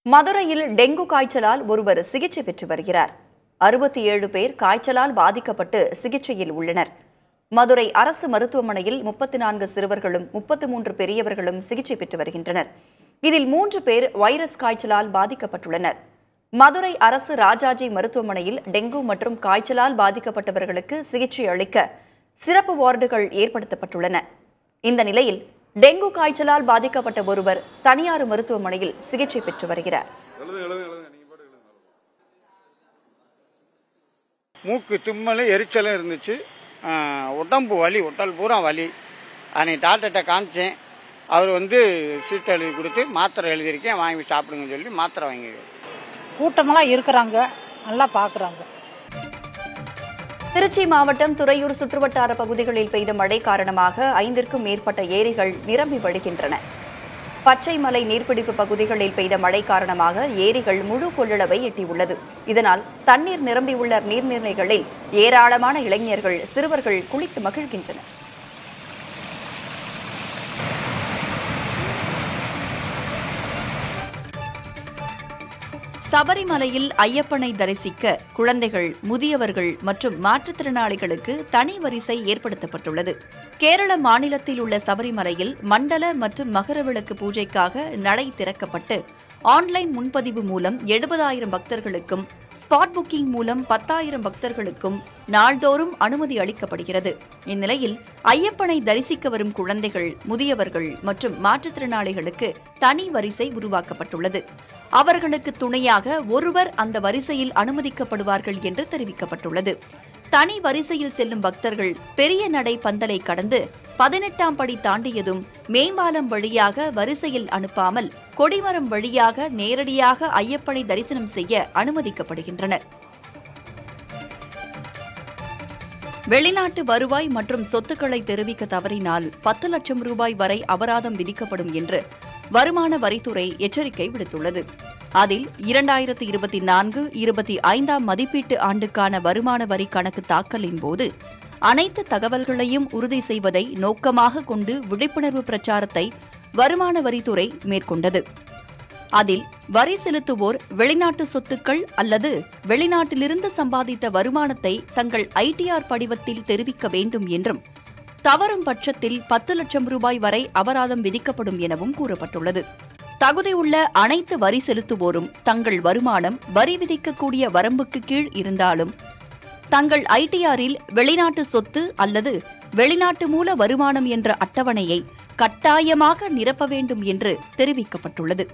மதுரையில் டெங்கு காய்ச்சலால் ஒருவர் சிகிச்சை பெற்று வருகிறார் அறுபத்தி ஏழு பேர் காய்ச்சலால் பாதிக்கப்பட்டு சிகிச்சையில் உள்ளனர் மதுரை அரசு மருத்துவமனையில் முப்பத்தி நான்கு சிறுவர்களும் முப்பத்து மூன்று பெரியவர்களும் சிகிச்சை பெற்று வருகின்றனர் இதில் மூன்று பேர் வைரஸ் காய்ச்சலால் பாதிக்கப்பட்டுள்ளனர் மதுரை அரசு ராஜாஜி மருத்துவமனையில் டெங்கு மற்றும் காய்ச்சலால் பாதிக்கப்பட்டவர்களுக்கு சிகிச்சை அளிக்க சிறப்பு வார்டுகள் ஏற்படுத்தப்பட்டுள்ளன இந்த நிலையில் டெங்கு காய்ச்சலால் பாதிக்கப்பட்ட ஒருவர் தனியார் மருத்துவமனையில் சிகிச்சை பெற்று வருகிறார் மூக்கு தும்மல் எரிச்சலும் இருந்துச்சு ஆ, உடம்பு வலி உடல் பூரா வலி அன்னைக்கு டாக்டர்கிட்ட காமிச்சேன் அவர் வந்து சீட் எழுதி கொடுத்து மாத்திரை எழுதியிருக்கேன் வாங்கி சாப்பிடுங்கன்னு சொல்லி மாத்திரை வாங்கி கூட்டமெல்லாம் இருக்கிறாங்க நல்லா பார்க்குறாங்க திருச்சி மாவட்டம் துறையூர் சுற்றுவட்டார பகுதிகளில் பெய்த மழை காரணமாக ஐந்திற்கும் மேற்பட்ட ஏரிகள் நிரம்பி வழிகின்றன பச்சைமலை நீர்பிடிப்பு பகுதிகளில் பெய்த மழை காரணமாக ஏரிகள் முழு கொள்ளளவை எட்டியுள்ளது இதனால் தண்ணீர் நிரம்பியுள்ள நீர்நிலைகளில் ஏராளமான இளைஞர்கள் சிறுவர்கள் குளித்து மகிழ்கின்றனர் சபரிமலையில் ஐயப்பனை தரிசிக்க குழந்தைகள் முதியவர்கள் மற்றும் மாற்றுத்திறனாளிகளுக்கு தனி வரிசை ஏற்படுத்தப்பட்டுள்ளது கேரள மாநிலத்தில் உள்ள சபரிமலையில் மண்டல மற்றும் மகரவிளக்கு பூஜைக்காக நடை திறக்கப்பட்டு ஆன்லைன் முன்பதிவு மூலம் எழுபதாயிரம் பக்தர்களுக்கும் ஸ்பாட் புக்கிங் மூலம் பத்தாயிரம் பக்தர்களுக்கும் நாள்தோறும் அனுமதி அளிக்கப்படுகிறது இந்நிலையில் ஐயப்பனை தரிசிக்க வரும் குழந்தைகள் முதியவர்கள் மற்றும் மாற்றுத்திறனாளிகளுக்கு தனி வரிசை உருவாக்கப்பட்டுள்ளது அவர்களுக்கு துணையாக ஒருவர் அந்த வரிசையில் அனுமதிக்கப்படுவார்கள் என்று தெரிவிக்கப்பட்டுள்ளது தனி வரிசையில் செல்லும் பக்தர்கள் பெரிய நடை பந்தலை கடந்து பதினெட்டாம் படி தாண்டியதும் மேம்பாலம் வழியாக வரிசையில் அனுப்பாமல் கொடிமரம் வழியாக நேரடியாக ஐயப்பனை தரிசனம் செய்ய அனுமதிக்கப்படுகின்றனர் வெளிநாட்டு வருவாய் மற்றும் சொத்துக்களை தெரிவிக்க தவறினால் பத்து லட்சம் ரூபாய் வரை அபராதம் விதிக்கப்படும் என்று வருமான வரித்துறை எச்சரிக்கை விடுத்துள்ளது அதில் இரண்டாயிரத்தி இருபத்தி நான்கு இருபத்தி ஐந்தாம் மதிப்பீட்டு ஆண்டுக்கான வருமான வரி கணக்கு தாக்கலின் போது அனைத்து தகவல்களையும் உறுதி செய்வதை நோக்கமாக கொண்டு விழிப்புணர்வு பிரச்சாரத்தை வருமான வரித்துறை மேற்கொண்டது அதில் வரி செலுத்துவோர் வெளிநாட்டு சொத்துக்கள் அல்லது வெளிநாட்டிலிருந்து சம்பாதித்த வருமானத்தை தங்கள் ஐடிஆர் படிவத்தில் தெரிவிக்க வேண்டும் என்றும் தவறும் பட்சத்தில் பத்து லட்சம் ரூபாய் வரை அபராதம் விதிக்கப்படும் எனவும் கூறப்பட்டுள்ளது தகுதியுள்ள அனைத்து வரி செலுத்துவோரும் தங்கள் வருமானம் வரி விதிக்கக்கூடிய வரம்புக்கு கீழ் இருந்தாலும் தங்கள் ஐடிஆரில் வெளிநாட்டு சொத்து அல்லது வெளிநாட்டு மூல வருமானம் என்ற அட்டவணையை கட்டாயமாக நிரப்ப வேண்டும் என்று தெரிவிக்கப்பட்டுள்ளது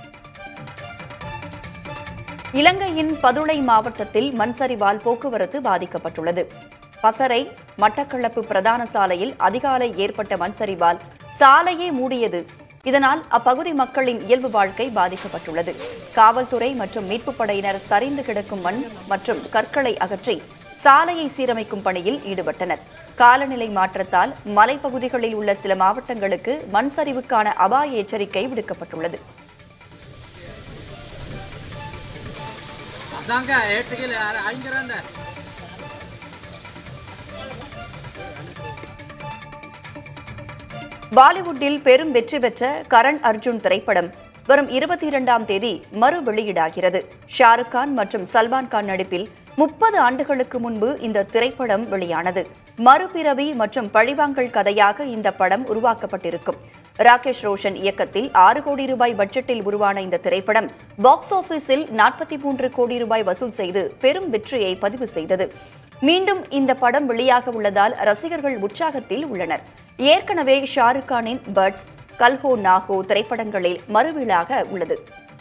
இலங்கையின் பதுளை மாவட்டத்தில் மண்சரிவால் போக்குவரத்து பாதிக்கப்பட்டுள்ளது பசறை மட்டக்களப்பு பிரதான சாலையில் அதிகாலை ஏற்பட்ட மண்சரிவால் சாலையே மூடியது இதனால் அப்பகுதி மக்களின் இயல்பு வாழ்க்கை பாதிக்கப்பட்டுள்ளது காவல்துறை மற்றும் மீட்புப் படையினர் சரிந்து கிடக்கும் மண் மற்றும் கற்களை அகற்றி சாலையை சீரமைக்கும் பணியில் ஈடுபட்டனர் காலநிலை மாற்றத்தால் மலைப்பகுதிகளில் உள்ள சில மாவட்டங்களுக்கு மண் சரிவுக்கான அபாய எச்சரிக்கை விடுக்கப்பட்டுள்ளது அதாங்க எட்டு கிலோ ஐங்கிறாண்ட பாலிவுட்டில் பெரும் வெற்றி பெற்ற கரண் அர்ஜுன் திரைப்படம் வரும் இருபத்தி இரண்டாம் தேதி மறு வெளியீடாகிறது ஷாருக் கான் மற்றும் சல்மான் கான் நடிப்பில் முப்பது ஆண்டுகளுக்கு முன்பு இந்த திரைப்படம் வெளியானது மறுபிறவி மற்றும் பழிவாங்கல் கதையாக இந்த படம் உருவாக்கப்பட்டிருக்கும் ராகேஷ் ரோஷன் இயக்கத்தில் ஆறு கோடி ரூபாய் பட்ஜெட்டில் உருவான இந்த திரைப்படம் பாக்ஸ் ஆபீஸில் நாற்பத்தி மூன்று கோடி ரூபாய் வசூல் செய்து பெரும் வெற்றியை பதிவு செய்தது மீண்டும் இந்த படம் வெளியாக உள்ளதால் ரசிகர்கள் உற்சாகத்தில் உள்ளனர் ஏற்கனவே ஷாருக் கானின் பர்ட்ஸ் கல்ஹோ நாகோ திரைப்படங்களில் மறுவிழாக உள்ளது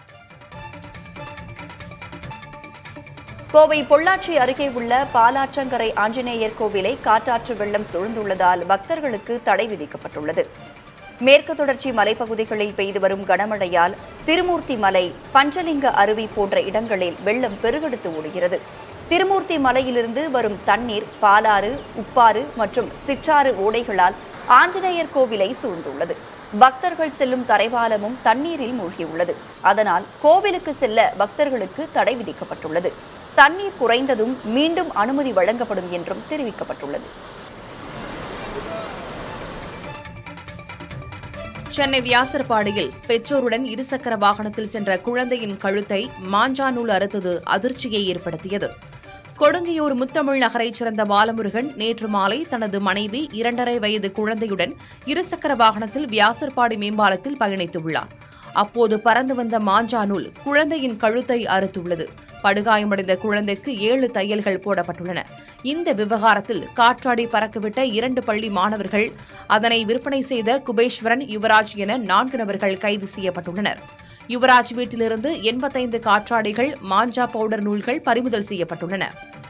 கோவை பொள்ளாச்சி அருகே உள்ள பாலாற்றங்கரை ஆஞ்சநேயர் கோவிலை காட்டாற்று வெள்ளம் சூழ்ந்துள்ளதால் பக்தர்களுக்கு தடை விதிக்கப்பட்டுள்ளது மேற்கு தொடர்ச்சி மலைப்பகுதிகளில் பெய்து வரும் கனமழையால் திருமூர்த்தி மலை பஞ்சலிங்க அருவி போன்ற இடங்களில் வெள்ளம் பெருகெடுத்து ஓடுகிறது திருமூர்த்தி மலையிலிருந்து வரும் தண்ணீர் பாலாறு உப்பாறு மற்றும் சிற்றாறு ஓடைகளால் ஆஞ்சநேயர் கோவிலை சூழ்ந்துள்ளது பக்தர்கள் செல்லும் தரைவாலமும் தண்ணீரில் மூழ்கியுள்ளது அதனால் கோவிலுக்கு செல்ல பக்தர்களுக்கு தடை விதிக்கப்பட்டுள்ளது தண்ணீர் குறைந்ததும் மீண்டும் அனுமதி வழங்கப்படும் என்றும் தெரிவிக்கப்பட்டுள்ளது சென்னை வியாசர்பாடியில் பெற்றோருடன் இருசக்கர வாகனத்தில் சென்ற குழந்தையின் கழுத்தை மாஞ்சாநூல் அறுத்தது அதிர்ச்சியை ஏற்படுத்தியது கொடுங்கையூர் முத்தமிழ் நகரைச் சேர்ந்த பாலமுருகன் நேற்று மாலை தனது மனைவி இரண்டரை வயது குழந்தையுடன் இருசக்கர வாகனத்தில் வியாசர்பாடி மேம்பாலத்தில் பயணித்துள்ளார் அப்போது பறந்து வந்த மாஞ்சாநூல் குழந்தையின் கழுத்தை அறுத்துள்ளது படுகாயமடைந்த குழந்தைக்கு ஏழு தையல்கள் போடப்பட்டுள்ளன இந்த விவகாரத்தில் காற்றாடி பறக்கவிட்ட இரண்டு பள்ளி மாணவர்கள் அதனை விற்பனை செய்த குபேஸ்வரன் யுவராஜ் என நான்கு நபர்கள் கைது செய்யப்பட்டுள்ளனர் யுவராஜ் வீட்டிலிருந்து எண்பத்தைந்து காற்றாடிகள் மாஞ்சா பவுடர் நூல்கள் பறிமுதல் செய்யப்பட்டுள்ளன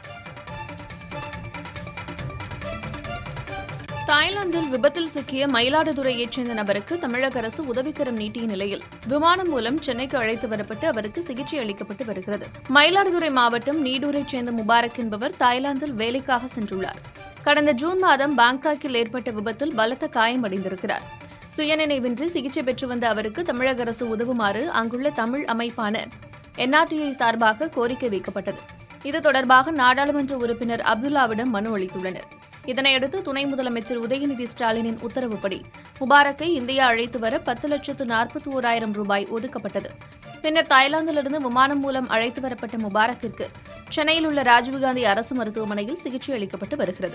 தாய்லாந்தில் விபத்தில் சிக்கிய மயிலாடுதுறையைச் சேர்ந்த நபருக்கு தமிழக அரசு உதவிக்கரம் நீட்டிய நிலையில் விமானம் மூலம் சென்னைக்கு அழைத்து வரப்பட்டு அவருக்கு சிகிச்சை அளிக்கப்பட்டு வருகிறது மயிலாடுதுறை மாவட்டம் நீடூரைச் சேர்ந்த முபாரக் என்பவர் தாய்லாந்தில் வேலைக்காக சென்றுள்ளார் கடந்த ஜூன் மாதம் பாங்காக்கில் ஏற்பட்ட விபத்தில் பலத்த காயமடைந்திருக்கிறார் சுயநினைவின்றி சிகிச்சை பெற்று வந்த அவருக்கு தமிழக அரசு உதவுமாறு அங்குள்ள தமிழ் அமைப்பான என்ஆர்டிஐ சார்பாக கோரிக்கை வைக்கப்பட்டது இது தொடர்பாக நாடாளுமன்ற உறுப்பினர் அப்துல்லாவிடம் மனு அளித்துள்ளனர் இதனையடுத்து துணை முதலமைச்சர் உதயநிதி ஸ்டாலினின் உத்தரவுப்படி முபாரக்கை இந்தியா அழைத்து வர பத்து லட்சத்து நாற்பத்தி ஓராயிரம் ரூபாய் ஒதுக்கப்பட்டது பின்னர் தாய்லாந்திலிருந்து விமானம் மூலம் அழைத்து வரப்பட்ட முபாரக்கிற்கு சென்னையில் உள்ள ராஜீவ்காந்தி அரசு மருத்துவமனையில் சிகிச்சை அளிக்கப்பட்டு வருகிறது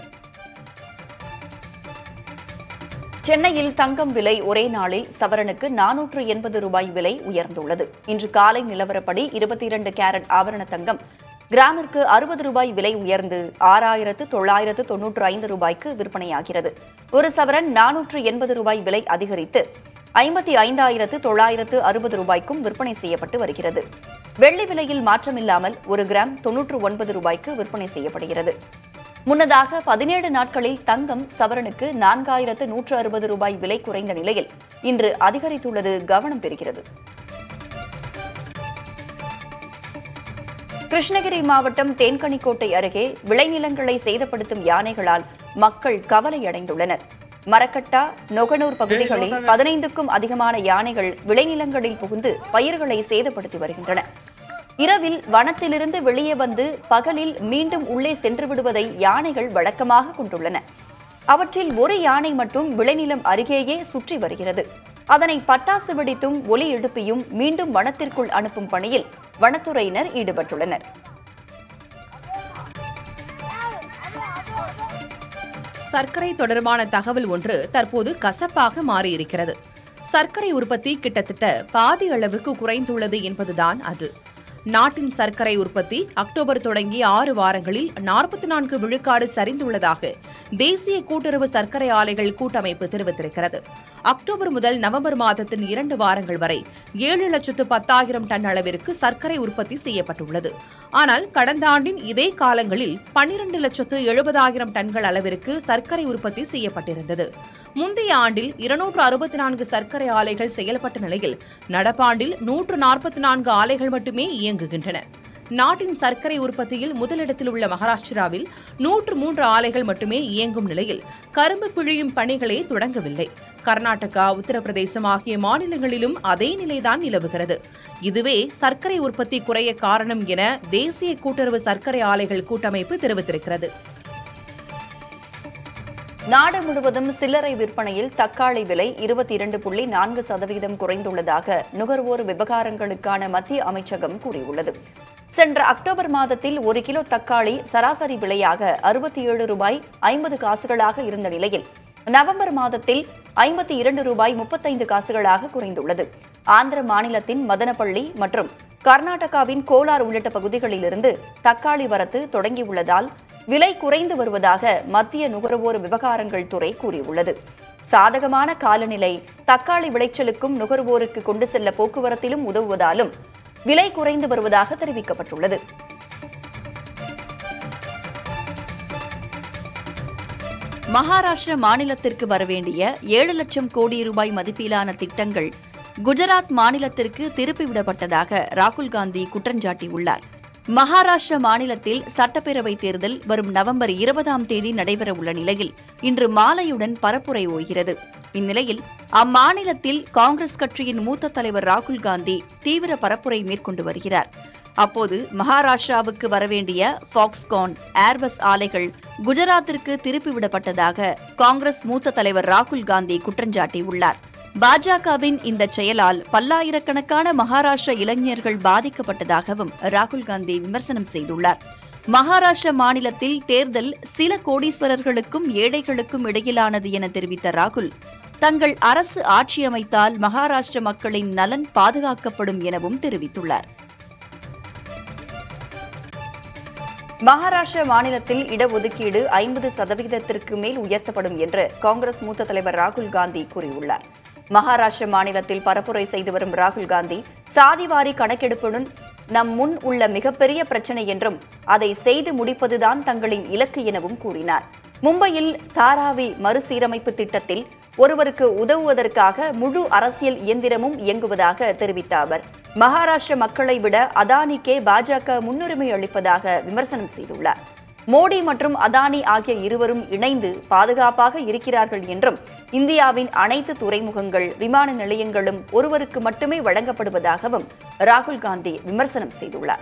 சென்னையில் தங்கம் விலை ஒரே நாளில் சவரனுக்கு நானூற்று எண்பது ரூபாய் விலை உயர்ந்துள்ளது இன்று காலை நிலவரப்படி இருபத்தி இரண்டு கேரட் ஆபரண தங்கம் கிராமிற்கு அறுபது ரூபாய் விலை உயர்ந்து ஆறாயிரத்து தொள்ளாயிரத்து தொன்னூற்று ஐந்து ரூபாய்க்கு விற்பனையாகிறது ஒரு சவரன் நானூற்று எண்பது ரூபாய் விலை அதிகரித்து ஐம்பத்தி ஐந்தாயிரத்து தொள்ளாயிரத்து அறுபது ரூபாய்க்கும் விற்பனை செய்யப்பட்டு வருகிறது வெள்ளி விலையில் மாற்றமில்லாமல் ஒரு கிராம் தொன்னூற்று ஒன்பது ரூபாய்க்கு விற்பனை செய்யப்படுகிறது முன்னதாக பதினேழு நாட்களில் தங்கம் சவரனுக்கு நான்காயிரத்து நூற்று அறுபது ரூபாய் விலை குறைந்த நிலையில் இன்று அதிகரித்துள்ளது கவனம் பெறுகிறது கிருஷ்ணகிரி மாவட்டம் தேன்கனிக்கோட்டை அருகே விளைநிலங்களை சேதப்படுத்தும் யானைகளால் மக்கள் கவலையடைந்துள்ளனர் மரக்கட்டா நொகனூர் பகுதிகளில் பதினைந்துக்கும் அதிகமான யானைகள் விளைநிலங்களில் புகுந்து பயிர்களை சேதப்படுத்தி வருகின்றன இரவில் வனத்திலிருந்து வெளியே வந்து பகலில் மீண்டும் உள்ளே சென்று விடுவதை யானைகள் வழக்கமாக கொண்டுள்ளன அவற்றில் ஒரு யானை மட்டும் விளைநிலம் அருகேயே சுற்றி வருகிறது அதனை பட்டாசு வெடித்தும் ஒலி எழுப்பியும் மீண்டும் வனத்திற்குள் அனுப்பும் பணியில் வனத்துறையினர் ஈடுபட்டுள்ளனர் சர்க்கரை தொடர்பான தகவல் ஒன்று தற்போது கசப்பாக மாறியிருக்கிறது சர்க்கரை உற்பத்தி கிட்டத்தட்ட பாதி அளவுக்கு குறைந்துள்ளது என்பதுதான் அது நாட்டின் சர்க்கரை உற்பத்தி அக்டோபர் தொடங்கி ஆறு வாரங்களில் நாற்பத்தி நான்கு விழுக்காடு சரிந்துள்ளதாக தேசிய கூட்டுறவு சர்க்கரை ஆலைகள் கூட்டமைப்பு தெரிவித்திருக்கிறது அக்டோபர் முதல் நவம்பர் மாதத்தின் இரண்டு வாரங்கள் வரை ஏழு லட்சத்து பத்தாயிரம் டன் அளவிற்கு சர்க்கரை உற்பத்தி செய்யப்பட்டுள்ளது ஆனால் கடந்த ஆண்டின் இதே காலங்களில் பன்னிரண்டு லட்சத்து எழுபதாயிரம் டன்கள் அளவிற்கு சர்க்கரை உற்பத்தி செய்யப்பட்டிருந்தது முந்தைய ஆண்டில் இருநூற்று அறுபத்தி நான்கு சர்க்கரை ஆலைகள் செயல்பட்ட நிலையில் நடப்பாண்டில் நூற்று நாற்பத்தி நான்கு ஆலைகள் மட்டுமே இயங்குகின்றன நாட்டின் சர்க்கரை உற்பத்தியில் முதலிடத்தில் உள்ள மகாராஷ்டிராவில் நூற்று மூன்று ஆலைகள் மட்டுமே இயங்கும் நிலையில் கரும்பு பிழியும் பணிகளே தொடங்கவில்லை கர்நாடகா உத்தரப்பிரதேசம் ஆகிய மாநிலங்களிலும் அதே நிலைதான் நிலவுகிறது இதுவே சர்க்கரை உற்பத்தி குறைய காரணம் என தேசிய கூட்டுறவு சர்க்கரை ஆலைகள் கூட்டமைப்பு தெரிவித்திருக்கிறது நாடு முழுவதும் சில்லறை விற்பனையில் தக்காளி விலை இருபத்தி இரண்டு புள்ளி நான்கு சதவீதம் குறைந்துள்ளதாக நுகர்வோர் விவகாரங்களுக்கான மத்திய அமைச்சகம் கூறியுள்ளது சென்ற அக்டோபர் மாதத்தில் ஒரு கிலோ தக்காளி சராசரி விலையாக அறுபத்தி ஏழு ரூபாய் ஐம்பது காசுகளாக இருந்த நிலையில் நவம்பர் மாதத்தில் ஐம்பத்தி இரண்டு ரூபாய் முப்பத்தைந்து காசுகளாக குறைந்துள்ளது ஆந்திர மாநிலத்தின் மதனப்பள்ளி மற்றும் கர்நாடகாவின் கோலார் உள்ளிட்ட பகுதிகளிலிருந்து தக்காளி வரத்து தொடங்கியுள்ளதால் விலை குறைந்து வருவதாக மத்திய நுகர்வோர் விவகாரங்கள் துறை கூறியுள்ளது சாதகமான காலநிலை தக்காளி விளைச்சலுக்கும் நுகர்வோருக்கு கொண்டு செல்ல போக்குவரத்திலும் உதவுவதாலும் விலை குறைந்து வருவதாக தெரிவிக்கப்பட்டுள்ளது மகாராஷ்டிர மாநிலத்திற்கு வரவேண்டிய ஏழு லட்சம் கோடி ரூபாய் மதிப்பிலான திட்டங்கள் குஜராத் மாநிலத்திற்கு திருப்பிவிடப்பட்டதாக ராகுல் காந்தி குற்றஞ்சாட்டியுள்ளார் மகாராஷ்டிர மாநிலத்தில் சட்டப்பேரவை தேர்தல் வரும் நவம்பர் இருபதாம் தேதி நடைபெறவுள்ள நிலையில் இன்று மாலையுடன் பரப்புரை ஓய்கிறது இந்நிலையில் அம்மாநிலத்தில் காங்கிரஸ் கட்சியின் மூத்த தலைவர் ராகுல் காந்தி தீவிர பரப்புரை மேற்கொண்டு வருகிறார் அப்போது மகாராஷ்டிராவுக்கு வரவேண்டிய ஃபாக்ஸ்கான் ஏர்பஸ் ஆலைகள் குஜராத்திற்கு திருப்பிவிடப்பட்டதாக காங்கிரஸ் மூத்த தலைவர் ராகுல் காந்தி குற்றஞ்சாட்டியுள்ளார் பாஜகவின் இந்த செயலால் பல்லாயிரக்கணக்கான மகாராஷ்டிர இளைஞர்கள் பாதிக்கப்பட்டதாகவும் ராகுல் காந்தி விமர்சனம் செய்துள்ளார் மகாராஷ்டிர மாநிலத்தில் தேர்தல் சில கோடீஸ்வரர்களுக்கும் ஏழைகளுக்கும் இடையிலானது என தெரிவித்த ராகுல் தங்கள் அரசு ஆட்சி அமைத்தால் மகாராஷ்டிர மக்களின் நலன் பாதுகாக்கப்படும் எனவும் தெரிவித்துள்ளார் மகாராஷ்டிர மாநிலத்தில் இடஒதுக்கீடு ஐம்பது சதவிகிதத்திற்கு மேல் உயர்த்தப்படும் என்று காங்கிரஸ் மூத்த தலைவர் ராகுல் காந்தி கூறியுள்ளார் மகாராஷ்டிர மாநிலத்தில் பரப்புரை செய்து வரும் ராகுல் காந்தி சாதிவாரி கணக்கெடுப்புடன் நம் முன் உள்ள மிகப்பெரிய பிரச்சனை என்றும் அதை செய்து முடிப்பதுதான் தங்களின் இலக்கு எனவும் கூறினார் மும்பையில் தாராவி மறுசீரமைப்பு திட்டத்தில் ஒருவருக்கு உதவுவதற்காக முழு அரசியல் இயந்திரமும் இயங்குவதாக தெரிவித்த அவர் மகாராஷ்டிர மக்களை விட அதானிக்கே பாஜக முன்னுரிமை அளிப்பதாக விமர்சனம் செய்துள்ளார் மோடி மற்றும் அதானி ஆகிய இருவரும் இணைந்து பாதுகாப்பாக இருக்கிறார்கள் என்றும் இந்தியாவின் அனைத்து துறைமுகங்கள் விமான நிலையங்களும் ஒருவருக்கு மட்டுமே வழங்கப்படுவதாகவும் ராகுல் காந்தி விமர்சனம் செய்துள்ளார்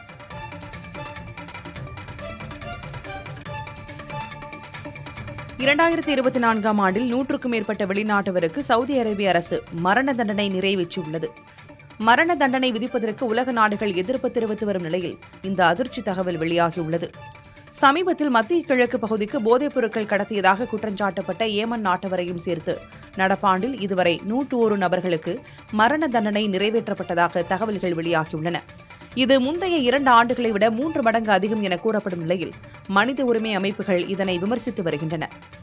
இரண்டாயிரத்தி இருபத்தி நான்காம் ஆண்டில் நூற்றுக்கும் மேற்பட்ட வெளிநாட்டவருக்கு சவுதி அரேபிய அரசு மரண தண்டனை நிறைவேற்றியுள்ளது மரண தண்டனை விதிப்பதற்கு உலக நாடுகள் எதிர்ப்பு தெரிவித்து வரும் நிலையில் இந்த அதிர்ச்சி தகவல் வெளியாகியுள்ளது சமீபத்தில் மத்திய கிழக்கு பகுதிக்கு போதைப் பொருட்கள் கடத்தியதாக குற்றஞ்சாட்டப்பட்ட ஏமன் நாட்டவரையும் சேர்த்து நடப்பாண்டில் இதுவரை நூற்று ஒரு நபர்களுக்கு மரண தண்டனை நிறைவேற்றப்பட்டதாக தகவல்கள் வெளியாகியுள்ளன இது முந்தைய இரண்டு ஆண்டுகளை விட மூன்று மடங்கு அதிகம் என கூறப்படும் நிலையில் மனித உரிமை அமைப்புகள் இதனை விமர்சித்து வருகின்றன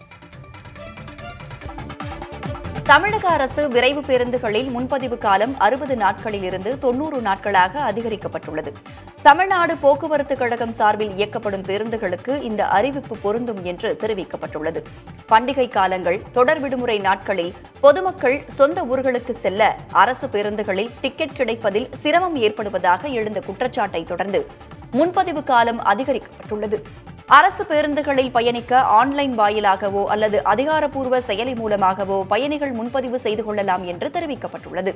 தமிழக அரசு விரைவு பேருந்துகளில் முன்பதிவு காலம் அறுபது நாட்களில் இருந்து தொன்னூறு நாட்களாக அதிகரிக்கப்பட்டுள்ளது தமிழ்நாடு போக்குவரத்து கழகம் சார்பில் இயக்கப்படும் பேருந்துகளுக்கு இந்த அறிவிப்பு பொருந்தும் என்று தெரிவிக்கப்பட்டுள்ளது பண்டிகை காலங்கள் தொடர் விடுமுறை நாட்களில் பொதுமக்கள் சொந்த ஊர்களுக்கு செல்ல அரசு பேருந்துகளில் டிக்கெட் கிடைப்பதில் சிரமம் ஏற்படுவதாக எழுந்த குற்றச்சாட்டை தொடர்ந்து முன்பதிவு காலம் அதிகரிக்கப்பட்டுள்ளது அரசு பேருந்துகளில் பயணிக்க ஆன்லைன் வாயிலாகவோ அல்லது அதிகாரப்பூர்வ செயலி மூலமாகவோ பயணிகள் முன்பதிவு செய்து கொள்ளலாம் என்று தெரிவிக்கப்பட்டுள்ளது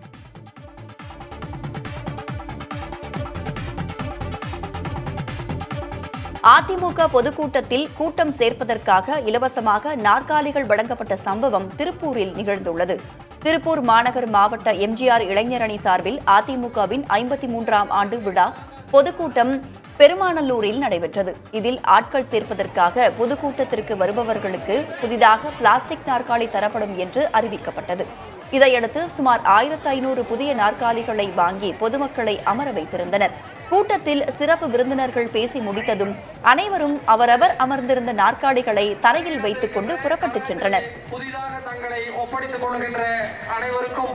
அதிமுக பொதுக்கூட்டத்தில் கூட்டம் சேர்ப்பதற்காக இலவசமாக நாற்காலிகள் வழங்கப்பட்ட சம்பவம் திருப்பூரில் நிகழ்ந்துள்ளது திருப்பூர் மாநகர் மாவட்ட எம்ஜிஆர் இளைஞரணி சார்பில் அதிமுகவின் ஐம்பத்தி மூன்றாம் ஆண்டு விழா பொதுக்கூட்டம் பெருமாநல்லூரில் நடைபெற்றது இதில் ஆட்கள் சேர்ப்பதற்காக பொதுக்கூட்டத்திற்கு வருபவர்களுக்கு புதிதாக பிளாஸ்டிக் நாற்காலி தரப்படும் என்று அறிவிக்கப்பட்டது இதையடுத்து சுமார் ஆயிரத்து ஐநூறு புதிய நாற்காலிகளை வாங்கி பொதுமக்களை அமர வைத்திருந்தனர் கூட்டத்தில் சிறப்பு விருந்தினர்கள் பேசி முடித்ததும் அனைவரும் அவரவர் அமர்ந்திருந்த நாற்காலிகளை தரையில் வைத்துக் கொண்டு புறப்பட்டுச் சென்றனர் புதிதாக தங்களை ஒப்படைத்துக் கொள்கின்ற அனைவருக்கும்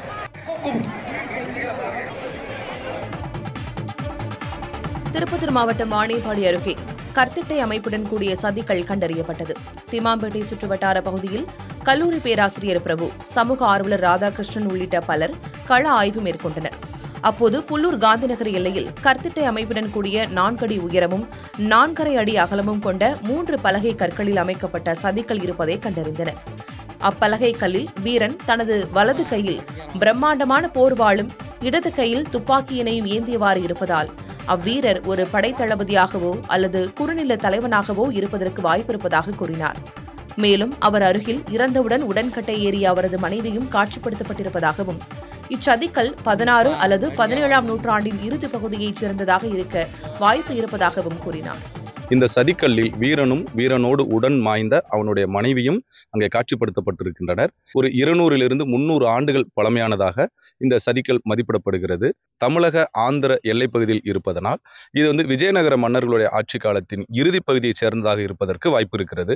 திருப்பத்தூர் மாவட்டம் வாணியம்பாடி அருகே கர்த்திட்டை அமைப்புடன் கூடிய சதிகள் கண்டறியப்பட்டது திமாம்பேட்டை சுற்றுவட்டார பகுதியில் கல்லூரி பேராசிரியர் பிரபு சமூக ஆர்வலர் ராதாகிருஷ்ணன் உள்ளிட்ட பலர் கள ஆய்வு மேற்கொண்டனர் அப்போது புல்லூர் காந்திநகர் எல்லையில் கர்த்திட்டை அமைப்புடன் கூடிய நான்கடி உயரமும் நான்கரை அடி அகலமும் கொண்ட மூன்று பலகை கற்களில் அமைக்கப்பட்ட சதிகள் இருப்பதை கண்டறிந்தனர் அப்பலகை கல்லில் வீரன் தனது வலது கையில் பிரம்மாண்டமான போர்வாளும் இடது கையில் துப்பாக்கியினையும் ஏந்தியவாறு இருப்பதால் அவ்வீரர் ஒரு படைத்தளபதியாகவோ அல்லது குறுநில தலைவனாகவோ இருப்பதற்கு வாய்ப்பிருப்பதாக கூறினார் மேலும் அவர் அருகில் இறந்தவுடன் உடன்கட்டை ஏறிய அவரது மனைவியும் காட்சிப்படுத்தப்பட்டிருப்பதாகவும் இச்சதிக்கல் பதினாறு அல்லது பதினேழாம் நூற்றாண்டின் இறுதிப் பகுதியைச் சேர்ந்ததாக இருக்க வாய்ப்பு இருப்பதாகவும் கூறினார் இந்த சதிக்கல்லில் வீரனும் வீரனோடு உடன் மாய்ந்த அவனுடைய மனைவியும் அங்கே காட்சிப்படுத்தப்பட்டிருக்கின்றனர் ஒரு இருநூறிலிருந்து முன்னூறு ஆண்டுகள் பழமையானதாக இந்த சதிக்கல் மதிப்பிடப்படுகிறது தமிழக ஆந்திர எல்லைப்பகுதியில் இருப்பதனால் இது வந்து விஜயநகர மன்னர்களுடைய ஆட்சி காலத்தின் இறுதிப் பகுதியைச் சேர்ந்ததாக இருப்பதற்கு வாய்ப்பு இருக்கிறது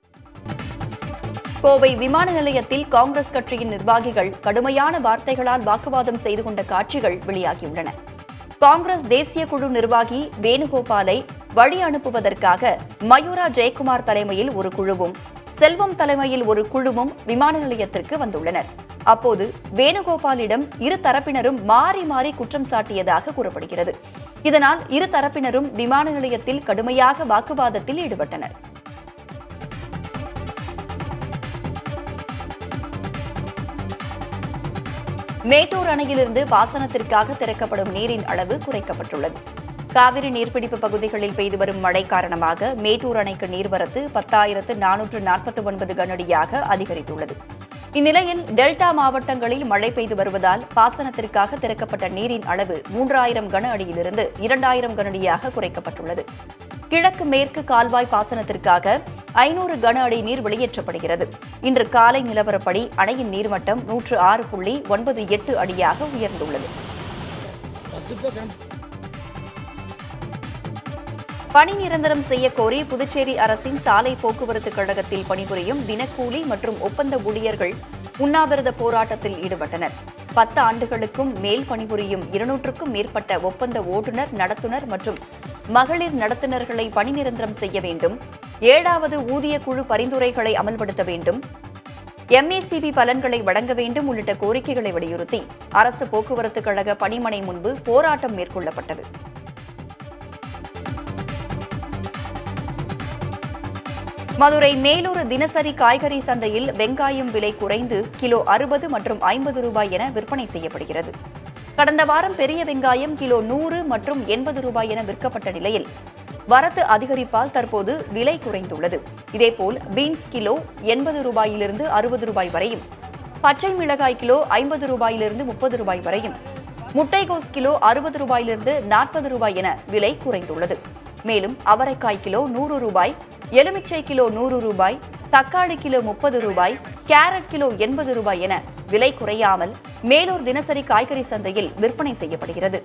கோவை விமான நிலையத்தில் காங்கிரஸ் கட்சியின் நிர்வாகிகள் கடுமையான வார்த்தைகளால் வாக்குவாதம் செய்து கொண்ட காட்சிகள் வெளியாகியுள்ளன காங்கிரஸ் தேசிய குழு நிர்வாகி வேணுகோபாலை வழி அனுப்புவதற்காக மயூரா ஜெயக்குமார் தலைமையில் ஒரு குழுவும் செல்வம் தலைமையில் ஒரு குழுவும் விமான நிலையத்திற்கு வந்துள்ளனர் அப்போது வேணுகோபாலிடம் இரு தரப்பினரும் மாறி மாறி குற்றம் சாட்டியதாக கூறப்படுகிறது இதனால் இரு தரப்பினரும் விமான நிலையத்தில் கடுமையாக வாக்குவாதத்தில் ஈடுபட்டனர் மேட்டூர் அணையிலிருந்து பாசனத்திற்காக திறக்கப்படும் நீரின் அளவு குறைக்கப்பட்டுள்ளது காவிரி நீர்பிடிப்பு பகுதிகளில் பெய்து வரும் மழை காரணமாக மேட்டூர் அணைக்கு நீர்வரத்து பத்தாயிரத்து நானூற்று நாற்பத்தி ஒன்பது கனஅடியாக அதிகரித்துள்ளது இந்நிலையில் டெல்டா மாவட்டங்களில் மழை பெய்து வருவதால் பாசனத்திற்காக திறக்கப்பட்ட நீரின் அளவு மூன்றாயிரம் கன அடியிலிருந்து இரண்டாயிரம் கன அடியாக குறைக்கப்பட்டுள்ளது கிழக்கு மேற்கு கால்வாய் பாசனத்திற்காக ஐநூறு கன அடி நீர் வெளியேற்றப்படுகிறது இன்று காலை நிலவரப்படி அணையின் நீர்மட்டம் நூற்று ஆறு புள்ளி ஒன்பது எட்டு அடியாக உயர்ந்துள்ளது பணி நிரந்தரம் செய்ய கோரி புதுச்சேரி அரசின் சாலை போக்குவரத்து கழகத்தில் பணிபுரியும் தினக்கூலி மற்றும் ஒப்பந்த ஊழியர்கள் உண்ணாவிரத போராட்டத்தில் ஈடுபட்டனர் பத்து ஆண்டுகளுக்கும் மேல் பணிபுரியும் இருநூற்றுக்கும் மேற்பட்ட ஒப்பந்த ஓட்டுநர் நடத்துனர் மற்றும் மகளிர் நடத்துனர்களை பணி நிரந்தரம் செய்ய வேண்டும் ஏழாவது ஊதிய குழு பரிந்துரைகளை அமல்படுத்த வேண்டும் எம்ஏசிபி பலன்களை வழங்க வேண்டும் உள்ளிட்ட கோரிக்கைகளை வலியுறுத்தி அரசு போக்குவரத்து கழக பணிமனை முன்பு போராட்டம் மேற்கொள்ளப்பட்டது மதுரை மேலூர் தினசரி காய்கறி சந்தையில் வெங்காயம் விலை குறைந்து கிலோ அறுபது மற்றும் ஐம்பது ரூபாய் என விற்பனை செய்யப்படுகிறது கடந்த வாரம் பெரிய வெங்காயம் கிலோ நூறு மற்றும் எண்பது ரூபாய் என விற்கப்பட்ட நிலையில் வரத்து அதிகரிப்பால் தற்போது விலை குறைந்துள்ளது இதேபோல் பீன்ஸ் கிலோ எண்பது ரூபாயிலிருந்து அறுபது ரூபாய் வரையும் பச்சை மிளகாய் கிலோ ஐம்பது ரூபாயிலிருந்து முப்பது ரூபாய் வரையும் முட்டைகோஸ் கிலோ அறுபது ரூபாயிலிருந்து நாற்பது ரூபாய் என விலை குறைந்துள்ளது மேலும் அவரைக்காய் கிலோ நூறு ரூபாய் எலுமிச்சை கிலோ நூறு ரூபாய் தக்காளி கிலோ முப்பது ரூபாய் கேரட் கிலோ எண்பது ரூபாய் என விலை குறையாமல் மேலூர் தினசரி காய்கறி சந்தையில் விற்பனை செய்யப்படுகிறது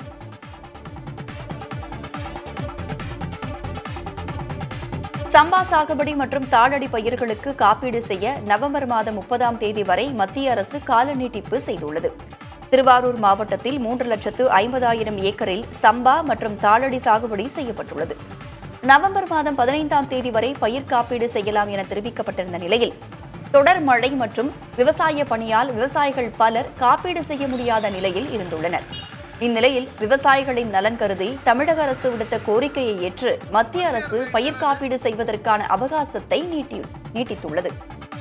சம்பா சாகுபடி மற்றும் தாளடி பயிர்களுக்கு காப்பீடு செய்ய நவம்பர் மாதம் முப்பதாம் தேதி வரை மத்திய அரசு கால நீட்டிப்பு செய்துள்ளது திருவாரூர் மாவட்டத்தில் மூன்று லட்சத்து ஐம்பதாயிரம் ஏக்கரில் சம்பா மற்றும் தாளடி சாகுபடி செய்யப்பட்டுள்ளது நவம்பர் மாதம் பதினைந்தாம் தேதி வரை பயிர் காப்பீடு செய்யலாம் என தெரிவிக்கப்பட்டிருந்த நிலையில் தொடர் மழை மற்றும் விவசாய பணியால் விவசாயிகள் பலர் காப்பீடு செய்ய முடியாத நிலையில் இருந்துள்ளனர் இந்நிலையில் விவசாயிகளின் நலன் கருதி தமிழக அரசு விடுத்த கோரிக்கையை ஏற்று மத்திய அரசு பயிர் காப்பீடு செய்வதற்கான அவகாசத்தை நீட்டி நீட்டித்துள்ளது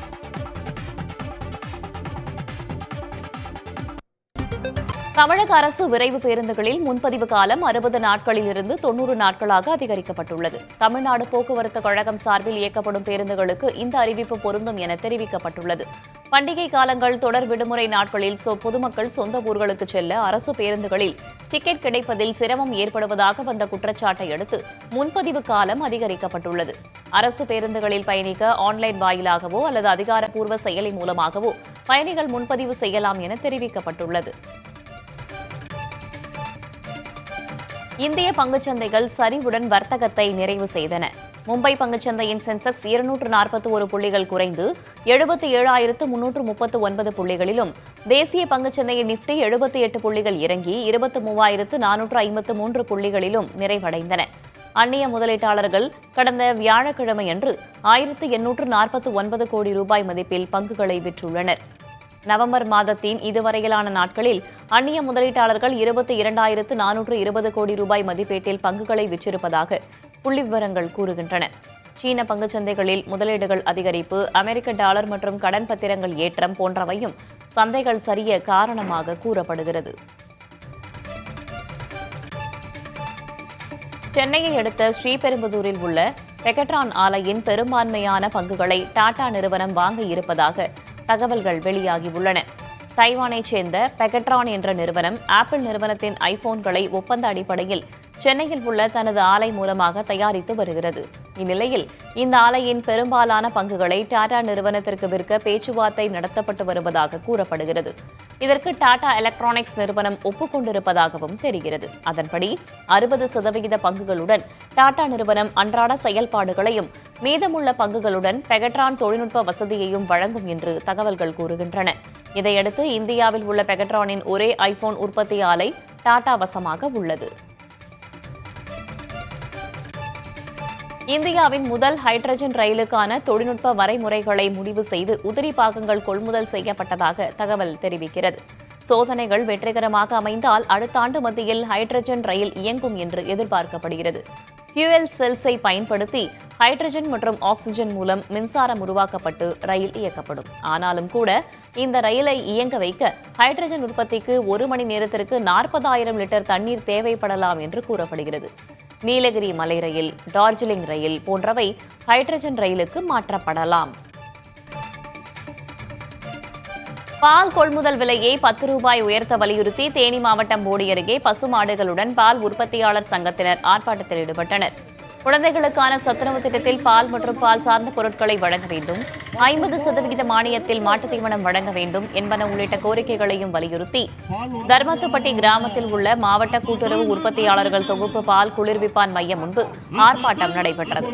தமிழக அரசு விரைவு பேருந்துகளில் முன்பதிவு காலம் அறுபது நாட்களில் இருந்து தொன்னூறு நாட்களாக அதிகரிக்கப்பட்டுள்ளது தமிழ்நாடு போக்குவரத்து கழகம் சார்பில் இயக்கப்படும் பேருந்துகளுக்கு இந்த அறிவிப்பு பொருந்தும் என தெரிவிக்கப்பட்டுள்ளது பண்டிகை காலங்கள் தொடர் விடுமுறை நாட்களில் சொ- பொதுமக்கள் சொந்த ஊர்களுக்கு செல்ல அரசு பேருந்துகளில் டிக்கெட் கிடைப்பதில் சிரமம் ஏற்படுவதாக வந்த குற்றச்சாட்டை அடுத்து முன்பதிவு காலம் அதிகரிக்கப்பட்டுள்ளது அரசு பேருந்துகளில் பயணிக்க ஆன்லைன் வாயிலாகவோ அல்லது அதிகாரப்பூர்வ செயலி மூலமாகவோ பயணிகள் முன்பதிவு செய்யலாம் என தெரிவிக்கப்பட்டுள்ளது இந்திய பங்குச்சந்தைகள் சரிவுடன் வர்த்தகத்தை நிறைவு செய்தன மும்பை பங்குச்சந்தையின் சென்செக்ஸ் இருநூற்று நாற்பத்தி ஒரு புள்ளிகள் குறைந்து எழுபத்தி ஏழாயிரத்து முன்னூற்று முப்பத்து ஒன்பது புள்ளிகளிலும் தேசிய பங்குச்சந்தையின் நிப்டி எழுபத்தி எட்டு புள்ளிகள் இறங்கி இருபத்தி மூவாயிரத்து நானூற்று ஐம்பத்து மூன்று புள்ளிகளிலும் நிறைவடைந்தன அந்நிய முதலீட்டாளர்கள் கடந்த வியாழக்கிழமையன்று ஆயிரத்து எண்ணூற்று நாற்பத்தி ஒன்பது கோடி ரூபாய் மதிப்பில் பங்குகளை விற்றுள்ளனர் நவம்பர் மாதத்தின் இதுவரையிலான நாட்களில் அந்நிய முதலீட்டாளர்கள் இருபத்தி இரண்டாயிரத்து நானூற்று இருபது கோடி ரூபாய் மதிப்பீட்டில் பங்குகளை விற்றிருப்பதாக புள்ளி விவரங்கள் கூறுகின்றன சீன பங்குச்சந்தைகளில் முதலீடுகள் அதிகரிப்பு அமெரிக்க டாலர் மற்றும் கடன் பத்திரங்கள் ஏற்றம் போன்றவையும் சந்தைகள் சரிய காரணமாக கூறப்படுகிறது சென்னையை அடுத்த ஸ்ரீபெரும்புதூரில் உள்ள பெகட்ரான் ஆலையின் பெரும்பான்மையான பங்குகளை டாடா நிறுவனம் வாங்க இருப்பதாக தகவல்கள் வெளியாகியுள்ளன தைவானைச் சேர்ந்த பெகட்ரான் என்ற நிறுவனம் ஆப்பிள் நிறுவனத்தின் ஐபோன்களை ஒப்பந்த அடிப்படையில் சென்னையில் உள்ள தனது ஆலை மூலமாக தயாரித்து வருகிறது இந்நிலையில் இந்த ஆலையின் பெரும்பாலான பங்குகளை டாடா நிறுவனத்திற்கு விற்க பேச்சுவார்த்தை நடத்தப்பட்டு வருவதாக கூறப்படுகிறது இதற்கு டாடா எலக்ட்ரானிக்ஸ் நிறுவனம் ஒப்புக்கொண்டிருப்பதாகவும் தெரிகிறது அதன்படி அறுபது சதவிகித பங்குகளுடன் டாடா நிறுவனம் அன்றாட செயல்பாடுகளையும் மீதமுள்ள பங்குகளுடன் பெகட்ரான் தொழில்நுட்ப வசதியையும் வழங்கும் என்று தகவல்கள் கூறுகின்றன இதையடுத்து இந்தியாவில் உள்ள பெகட்ரானின் ஒரே ஐபோன் உற்பத்தி ஆலை டாடா வசமாக உள்ளது இந்தியாவின் முதல் ஹைட்ரஜன் ரயிலுக்கான தொழில்நுட்ப வரைமுறைகளை முடிவு செய்து உதிரி பாகங்கள் கொள்முதல் செய்யப்பட்டதாக தகவல் தெரிவிக்கிறது சோதனைகள் வெற்றிகரமாக அமைந்தால் அடுத்த ஆண்டு மத்தியில் ஹைட்ரஜன் ரயில் இயங்கும் என்று எதிர்பார்க்கப்படுகிறது ஃபியூயல் செல்ஸை பயன்படுத்தி ஹைட்ரஜன் மற்றும் ஆக்ஸிஜன் மூலம் மின்சாரம் உருவாக்கப்பட்டு ரயில் இயக்கப்படும் ஆனாலும் கூட இந்த ரயிலை இயங்க வைக்க ஹைட்ரஜன் உற்பத்திக்கு ஒரு மணி நேரத்திற்கு நாற்பதாயிரம் லிட்டர் தண்ணீர் தேவைப்படலாம் என்று கூறப்படுகிறது நீலகிரி மலை ரயில் டார்ஜிலிங் ரயில் போன்றவை ஹைட்ரஜன் ரயிலுக்கு மாற்றப்படலாம் பால் கொள்முதல் விலையை பத்து ரூபாய் உயர்த்த வலியுறுத்தி தேனி மாவட்டம் போடி அருகே பசுமாடுகளுடன் பால் உற்பத்தியாளர் சங்கத்தினர் ஆர்ப்பாட்டத்தில் ஈடுபட்டனர் குழந்தைகளுக்கான சத்துணவு திட்டத்தில் பால் மற்றும் பால் சார்ந்த பொருட்களை வழங்க வேண்டும் ஐம்பது சதவிகித மானியத்தில் மாட்டுத் தீவனம் வழங்க வேண்டும் என்பன உள்ளிட்ட கோரிக்கைகளையும் வலியுறுத்தி தர்மத்துப்பட்டி கிராமத்தில் உள்ள மாவட்ட கூட்டுறவு உற்பத்தியாளர்கள் தொகுப்பு பால் குளிர்விப்பான் மையம் முன்பு ஆர்ப்பாட்டம் நடைபெற்றது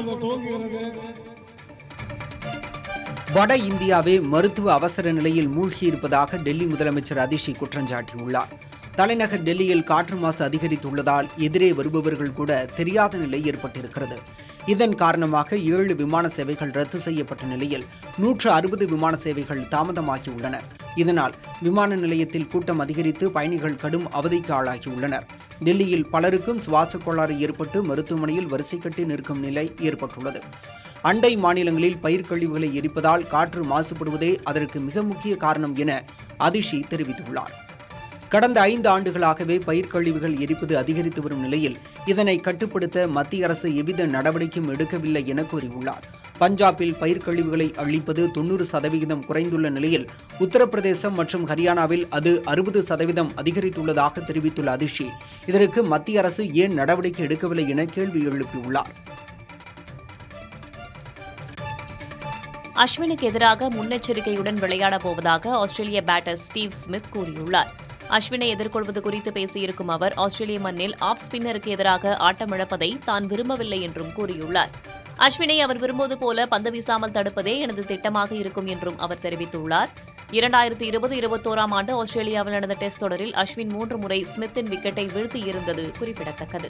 வட இந்தியாவே மருத்துவ அவசர நிலையில் மூழ்கியிருப்பதாக டெல்லி முதலமைச்சர் அதிஷி குற்றம் சாட்டியுள்ளார் தலைநகர் டெல்லியில் காற்று மாசு அதிகரித்துள்ளதால் எதிரே வருபவர்கள் கூட தெரியாத நிலை ஏற்பட்டிருக்கிறது இதன் காரணமாக ஏழு விமான சேவைகள் ரத்து செய்யப்பட்ட நிலையில் நூற்று அறுபது விமான சேவைகள் தாமதமாகியுள்ளன இதனால் விமான நிலையத்தில் கூட்டம் அதிகரித்து பயணிகள் கடும் அவதிக்கு ஆளாகியுள்ளனர் டெல்லியில் பலருக்கும் சுவாச கோளாறு ஏற்பட்டு மருத்துவமனையில் வரிசை கட்டி நிற்கும் நிலை ஏற்பட்டுள்ளது அண்டை மாநிலங்களில் பயிர்க்கழிவுகளை எரிப்பதால் காற்று மாசுபடுவதே அதற்கு மிக முக்கிய காரணம் என அதிஷி தெரிவித்துள்ளார் கடந்த ஐந்து ஆண்டுகளாகவே பயிர்க்கழிவுகள் எரிப்பது அதிகரித்து வரும் நிலையில் இதனை கட்டுப்படுத்த மத்திய அரசு எவ்வித நடவடிக்கையும் எடுக்கவில்லை என கூறியுள்ளார் பஞ்சாபில் பயிர்க்கழிவுகளை அழிப்பது தொன்னூறு சதவிகிதம் குறைந்துள்ள நிலையில் உத்தரப்பிரதேசம் மற்றும் ஹரியானாவில் அது அறுபது சதவீதம் அதிகரித்துள்ளதாக தெரிவித்துள்ள அதிஷி இதற்கு மத்திய அரசு ஏன் நடவடிக்கை எடுக்கவில்லை என கேள்வி எழுப்பியுள்ளார் அஸ்வினுக்கு எதிராக முன்னெச்சரிக்கையுடன் விளையாடப் போவதாக ஆஸ்திரேலிய பேட்டர் ஸ்டீவ் ஸ்மித் கூறியுள்ளார் அஸ்வினை எதிர்கொள்வது குறித்து பேசியிருக்கும் அவர் ஆஸ்திரேலிய மண்ணில் ஆஃப் ஸ்பின்னருக்கு எதிராக ஆட்டமிழப்பதை தான் விரும்பவில்லை என்றும் கூறியுள்ளார் அஸ்வினை அவர் விரும்புவது போல பந்து வீசாமல் தடுப்பதே எனது திட்டமாக இருக்கும் என்றும் அவர் தெரிவித்துள்ளார் இரண்டாயிரத்தி இருபது இருபத்தோராம் ஆண்டு ஆஸ்திரேலியாவில் நடந்த டெஸ்ட் தொடரில் அஸ்வின் மூன்று முறை ஸ்மித்தின் விக்கெட்டை வீழ்த்தியிருந்தது குறிப்பிடத்தக்கது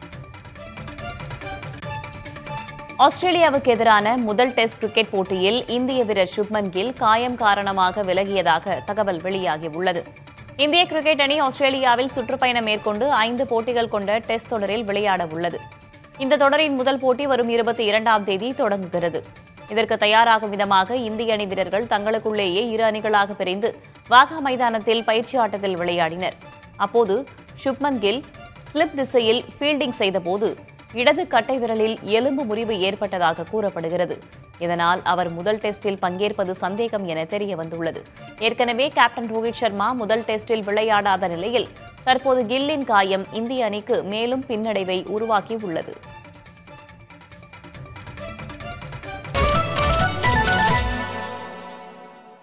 ஆஸ்திரேலியாவுக்கு எதிரான முதல் டெஸ்ட் கிரிக்கெட் போட்டியில் இந்திய வீரர் சுப்மன் கில் காயம் காரணமாக விலகியதாக தகவல் வெளியாகியுள்ளது இந்திய கிரிக்கெட் அணி ஆஸ்திரேலியாவில் சுற்றுப்பயணம் மேற்கொண்டு ஐந்து போட்டிகள் கொண்ட டெஸ்ட் தொடரில் விளையாட உள்ளது இந்த தொடரின் முதல் போட்டி வரும் இருபத்தி இரண்டாம் தேதி தொடங்குகிறது இதற்கு தயாராகும் விதமாக இந்திய அணி வீரர்கள் தங்களுக்குள்ளேயே இரு அணிகளாக பிரிந்து வாகா மைதானத்தில் பயிற்சி ஆட்டத்தில் விளையாடினர் அப்போது சுப்மன் கில் ஸ்லிப் திசையில் ஃபீல்டிங் செய்தபோது இடது கட்டை விரலில் எலும்பு முறிவு ஏற்பட்டதாக கூறப்படுகிறது இதனால் அவர் முதல் டெஸ்டில் பங்கேற்பது சந்தேகம் என தெரிய வந்துள்ளது ஏற்கனவே கேப்டன் ரோஹித் சர்மா முதல் டெஸ்டில் விளையாடாத நிலையில் தற்போது கில்லின் காயம் இந்திய அணிக்கு மேலும் பின்னடைவை உருவாக்கி உள்ளது